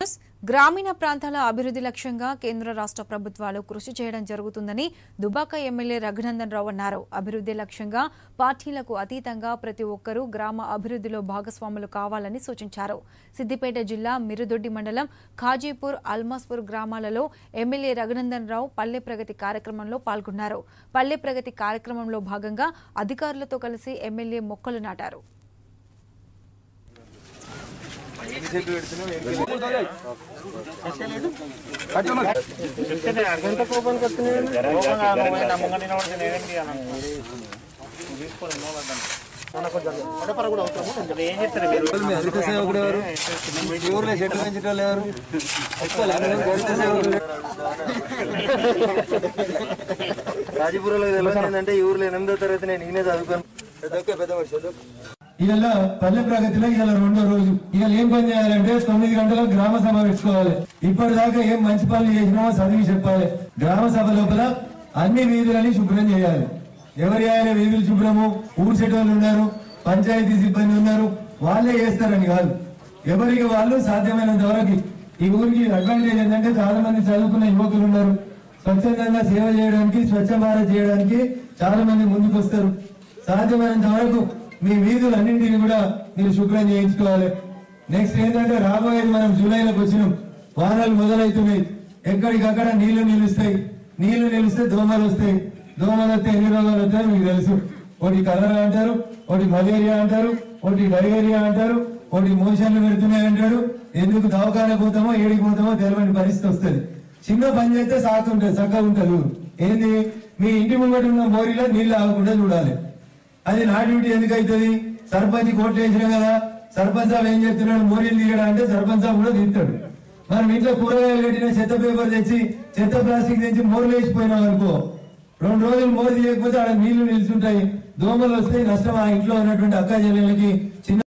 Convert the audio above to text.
గ్రామీణ ప్రాంతాల అభివృద్ధి లక్ష్యంగా కేంద్ర రాష్ట్ర ప్రభుత్వాలు కృషి చేయడం జరుగుతుందని దుబాక ఎమ్మెల్యే రఘునందన్ రావు అన్నారు అభివృద్ధి లక్ష్యంగా పార్టీలకు అతీతంగా ప్రతి ఒక్కరూ గ్రామ అభివృద్ధిలో భాగస్వాములు కావాలని సూచించారు సిద్దిపేట జిల్లా మిరుదొడ్డి మండలం ఖాజీపూర్ అల్మాస్పూర్ గ్రామాలలో ఎమ్మెల్యే రఘునందన్ రావు పల్లె ప్రగతి కార్యక్రమంలో పాల్గొన్నారు పల్లె ప్రగతి కార్యక్రమంలో భాగంగా అధికారులతో కలిసి ఎమ్మెల్యే మొక్కలు నాటారు అధిక సేవకుడు ఎవరు ఈ ఊర్లో చెట్లు పెంచేటోళ్ళు ఎవరు రాజపురంలో తెలియదు ఏంటంటే ఈ ఊర్లో ఎనిమిదో తరగతి నేను ఈయనే చదువుకోను పెద్ద పెద్ద మనిషి చదువు ఇవాళ పల్లె ప్రగతిలో ఇవాళ రెండో రోజు ఇవాళ ఏం పని చేయాలంటే తొమ్మిది గంటలకు గ్రామ సభ పెట్టుకోవాలి ఇప్పటిదాకా ఏం మంచి పనులు చేసినామో చదివి చెప్పాలి గ్రామ సభ లోపల అన్ని వీధులని శుభ్రం చేయాలి ఎవరి ఆయన వీధులు శుభ్రము ఊరు చెట్టోళ్ళు ఉన్నారు పంచాయతీ సిబ్బంది ఉన్నారు వాళ్ళే చేస్తారని కాదు ఎవరికి వాళ్ళు సాధ్యమైనంత వరకు ఈ ఊరికి అడ్వాంటేజ్ ఏంటంటే చాలా మంది చదువుకున్న యువకులు ఉన్నారు స్వచ్ఛందంగా సేవ చేయడానికి స్వచ్ఛ భారత్ చేయడానికి చాలా మంది ముందుకు వస్తారు సాధ్యమైనంత వరకు మీ వీధులన్నింటినీ కూడా మీరు శుభ్రం చేయించుకోవాలి నెక్స్ట్ ఏంటంటే రాబోయేది మనం జూలైలోకి వచ్చినాం వారాలు మొదలవుతున్నాయి ఎక్కడికక్కడ నీళ్లు నిలుస్తాయి నీళ్లు నిలిస్తే దోమలు వస్తాయి దోమలు వస్తే ఎన్ని రోగాలు వస్తాయో మీకు తెలుసు ఒకటి కలరా అంటారు ఒకటి మలేరియా అంటారు ఒకటి డయేరియా అంటారు ఒకటి మోషన్లు పెడుతున్నాయి అంటాడు ఎందుకు దవాఖాన పోతామో ఏడికి పోతామో తెలియని పరిస్థితి వస్తుంది చిన్న పని చేస్తే సాకు ఉంటుంది చక్కగా ఉంటుంది ఊరు. ఏంది మీ ఇంటి ముంగట ఉన్న మోరీలో నీళ్లు ఆగకుండా చూడాలి అది నా డ్యూటీ ఎందుకు అవుతుంది సర్పంచ్ కోట్లు వేసినా కదా సర్పంచ్ సాబ్ ఏం చెప్తున్నాడు మోరీలు తీయడా అంటే సర్పంచ్ సాబ్ కూడా తీస్తాడు మనం ఇంట్లో కూరగాయలు పెట్టిన చెత్త పేపర్ తెచ్చి చెత్త ప్లాస్టిక్ తెచ్చి మోర్లు వేసిపోయినాం అనుకో రెండు రోజులు మోరు తీయకపోతే ఆడ నీళ్లు నిలుచుంటాయి దోమలు వస్తాయి నష్టం ఆ ఇంట్లో ఉన్నటువంటి అక్క చెల్లెలకి చిన్న